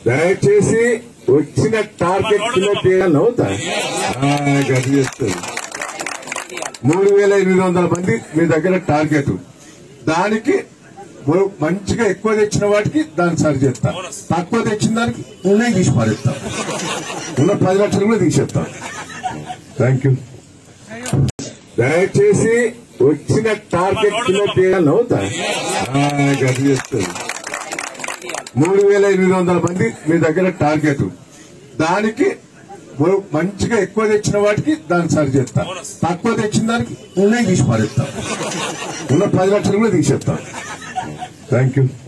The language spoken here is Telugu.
దయచేసి వచ్చిన టార్గెట్ కిలో చేయాలని అవుతా గది చేస్తుంది మూడు వేల ఎనిమిది వందల మంది మీ దగ్గర టార్గెట్ దానికి ఓ- మంచిగా ఎక్కువ తెచ్చిన వాటికి దాన్ని సరి చేస్తా తక్కువ తెచ్చిన దానికి ఉన్నాయి తీసి పారేస్తా ఉన్న పది లక్షలు కూడా తీసేస్తాం థ్యాంక్ యూ దయచేసి వచ్చిన టార్గెట్ కిలో చేయాలని అవుతా గది చేస్తుంది మూడు వేల ఎనిమిది వందల మంది మీ దగ్గర టార్గెట్ దానికి ఓ- మంచిగా ఎక్కువ తెచ్చిన వాటికి దాన్ని సరి చేస్తా తక్కువ తెచ్చిన దానికి ఉన్నాయి తీసి పారేస్తా ఉన్న పది లక్షలు కూడా తీసేస్తాం థ్యాంక్ యూ